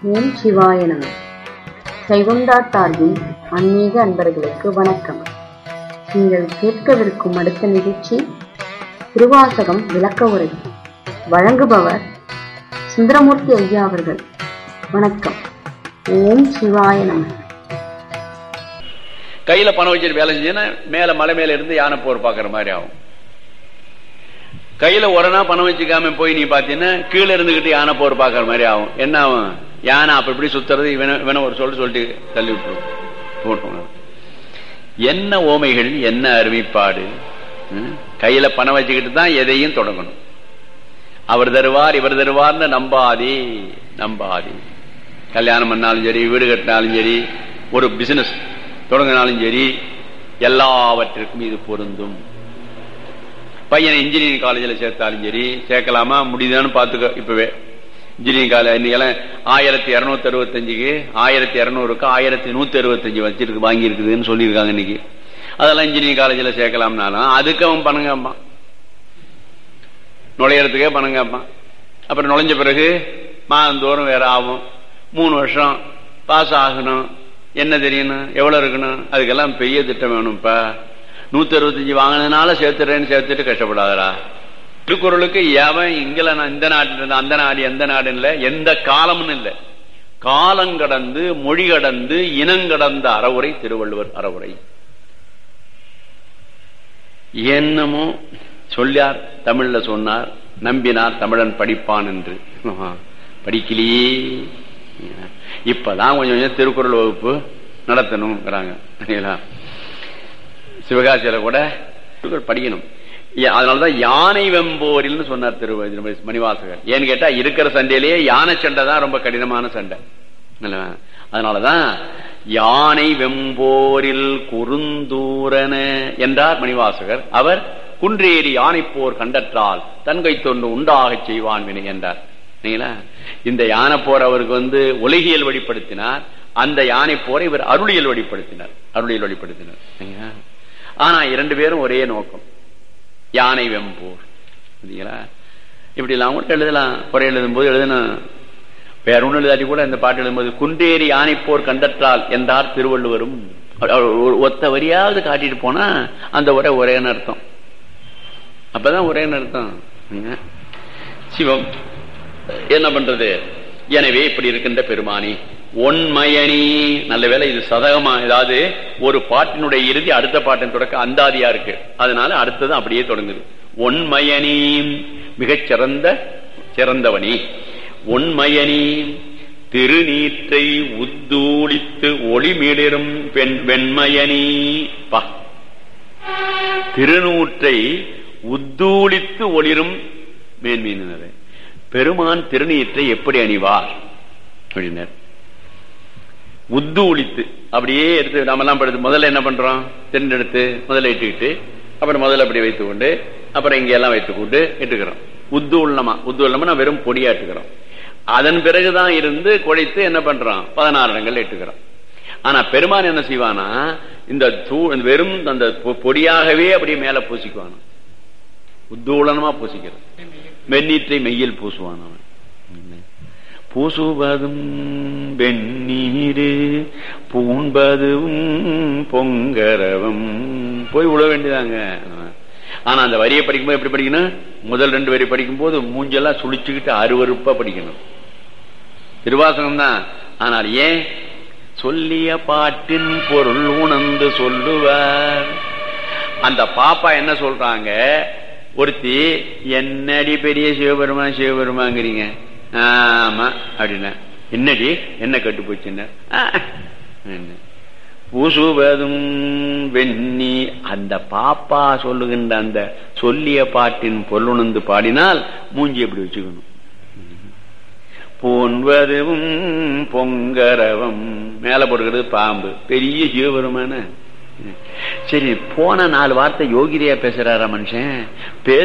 ஓம் சிவாய நம சைவம் டாட் டார்வின் ஆன்மீக அன்பர்களுக்கு வணக்கம் நீங்கள் கேட்கவிருக்கும் அடுத்த நிகழ்ச்சி திருவாசகம் விளக்க உரை வழங்குபவர் சுந்தரமூர்த்தி ஐயா அவர்கள் வணக்கம் ஓம் சிவாய நம கையில பணம் வச்சுட்டு வேலை செஞ்சீங்கன்னா மேல மலை மேல இருந்து யானை போர் பாக்குற மாதிரி ஆகும் கையில உடனே பணம் வச்சுக்காம போய் நீ பாத்தீங்கன்னா கீழே இருந்துகிட்டு யானை போர் பாக்குற மாதிரி ஆகும் என்ன ஆகும் யானை அப்படி இப்படி சுத்துறது இவன இவன ஒரு சொல்லு சொல்லிட்டு தள்ளி விட்டுரும் போட்டுருவாங்க. என்ன ஓமைகள் என்ன அருமைப்பாடு ம்? கையில பணம் வச்சுக்கிட்டு தான் எதையும் தொடங்கணும் அவர் தருவார் இவர் தருவார்னு நம்பாதே நம்பாதே கல்யாணம் பண்ணாலும் சரி வீடு கட்டினாலும் சரி ஒரு பிசினஸ் தொடங்கினாலும் சரி எல்லாவற்றிற்கும் இது பொருந்தும் பையனை இன்ஜினியரிங் காலேஜில் சேர்த்தாலும் சரி சேர்க்கலாமா முடியுதான்னு பார்த்துக்க இப்பவே இன்ஜினியரிங் காலேஜ் இன்னைக்கெல்லாம் ஆயிரத்தி இரநூத்தி அறுபத்தஞ்சுக்கு ஆயிரத்தி இரநூறுக்கு ஆயிரத்தி நூத்தி அறுபத்தஞ்சு வச்சிருக்கு வாங்கி இருக்குதுன்னு சொல்லியிருக்காங்க இன்னைக்கு அதெல்லாம் இன்ஜினியரிங் காலேஜில் சேர்க்கலாம்னாலும் அதுக்கு அவன் பணம் கேட்பான் நுழையறதுக்கே பணம் கேட்பான் அப்புறம் நுழைஞ்ச பிறகு மாதந்தோறும் வேற ஆகும் மூணு வருஷம் பாஸ் ஆகணும் என்ன தெரியணும் எவ்வளவு இருக்கணும் அதுக்கெல்லாம் பெரிய திட்டம் வேணும்ப்பா நூத்தி அறுபத்தஞ்சு வாங்கினதுனால சேர்த்துறேன்னு சேர்த்துட்டு கஷ்டப்படாதடா திருக்குறளுக்கு எவன் இங்கல நான் இந்த நாட்டில் இருந்து அந்த நாடு எந்த நாடுன்னு இல்ல எந்த காலம்னு இல்ல காலம் கடந்து மொழி கடந்து இனங்கடந்த அறவுரை திருவள்ளுவர் அறவுரை என்னமோ சொல்லியார் தமிழ்ல சொன்னார் நம்பினார் தமிழன் படிப்பான் என்று ஆஹா, படிக்கலையே இப்பதான் கொஞ்சம் கொஞ்சம் திருக்குறள் வகுப்பு நடத்தணுங்கிறாங்க சரிங்களா? சிவகாசியில கூட திருக்குறள் படிக்கணும் ஏ- அதனாலதான் யானை வெம்போரில்னு சொன்னார் திரு திரு மணிவாசகர் ஏன்னு கேட்டா இருக்கிற சண்டையிலேயே யானை சண்டை தான் ரொம்ப கடினமான சண்டை இல்லையா? அதனாலதான் யானை வெம்போரில் குறுந்தூரன என்றார் மணிவாசகர் அவர் குன்றேறி யானை போர் கண்டற்றால் தன்கை தொண்டு உண்டாகச் செய்வான் வினை என்றார் சரிங்களா? இந்த யானை போர் அவருக்கு வந்து உலகியல் வெளிப்படுத்தினார் அந்த யானை போரை இவர் அருளியல் வெளிப்படுத்தினார் அருளியல் வெளிப்படுத்தினார் சரிங்களா? ஆனா இரண்டு பேரும் ஒரே நோக்கம் யானை வெம்போர் சரிங்களா இப்படி எல்லாம் கூட எழுதலாம் குறை எழுதும் போது எழுதணும் வேற ஒண்ணு எழுதாட்டி கூட இந்த பாட்டு எழுதும்போது குன்றேறி யானை போர் கண்டற்றால் என்றார் திருவள்ளுவரும் அவர் ஒரு ஒத்த வரியாவது காட்டிட்டு போனா அந்த உரை ஒரேன்னு அர்த்தம் அப்பதான் ஒரேன்னு அர்த்தம் சரிங்க? சிவம் என்ன பண்றது எனவே இப்படி இருக்கின்ற பெருமானி ஒன்மயனி நல்ல வேளை இது சதகமா ஏதாவது ஒரு பாட்டினுடைய இறுதி அடுத்த பாட்டின் தொடக்க அந்தாதியா இருக்கு அதனால அடுத்தது அப்படியே தொடங்குது ஒன்மயனி மிகச் சிறந்த சிறந்தவனி ஒன்மயனி திருநீற்றை உத்தூளித்து ஒளிமிளிரும் பெண் வெண்மயனி பா திருநூற்றை உத்தூளித்து ஒளிரும் மேன்மீனது பெருமான் திருநீற்றை எப்படி அணிவார் அப்படின்னார் உத்தூளித்து அப்படியே எடுத்து நாமெல்லாம் படுத்து முதல்ல என்ன பண்றோம் தென்னெடுத்து முதல்ல இட்டுக்கிட்டு அப்புறம் முதல்ல அப்படி வைத்துக் கொண்டு அப்புறம் இங்க எல்லாம் வைத்துக் கொண்டு இட்டுக்கிறோம் உத்தூள்ளமா உத்தூள்ளமா வெறும் பொடியா இட்டுக்கிறோம் அதன் பிறகுதான் இருந்து குழைத்து என்ன பண்றோம் பதினாறு இடங்கள் இட்டுக்கிறோம் ஆனா பெருமான் என்ன செய்வானா இந்த தூ இந்த வெறும் அந்த பொ- பொடியாகவே அப்படியே மேல பூசிக்குவானா உத்தூளனமா பூசிக்கிறது வெந்நீற்றை மெய்யில் பூசுவான் அவன் பூசுவதும் வெந்நீரு பூண்பதும் பொங்கரவம் போய் விட வேண்டியதாங்க ஆனா அந்த வரியை படிக்கும்போது எப்படி படிக்கணும் முதல் ரெண்டு வரி படிக்கும்போது மூஞ்செல்லாம் சுழிச்சுக்கிட்டு அருவருப்பா படிக்கணும் திருவாசகம் தான் ஆனால் ஏன் சொல்லிய பாட்டின் பொருள் உணர்ந்து சொல்லுவார் அந்த பாப்பா என்ன சொல்றாங்க ஒருத்தி என்னடி பெரிய சிவபெருமான் சிவபெருமாங்கிறீங்க ஆமா அப்படின்னா என்னடி என்ன கட்டு போச்சுன்னா பூசுவதும் வெண்ணி அந்த பாப்பா சொல்லுகின்ற அந்த சொல்லிய பாட்டின் பொருளுணர்ந்து பாடினால் மூஞ்சி எப்படி வச்சுக்கணும் போன்வதும் பொங்கரவம் மேல போடுகிறது பாம்பு பெரிய சிவபெருமான சரி போன நாலு வார்த்தை யோகிரியா பேசுறாரா மனுஷன் பேச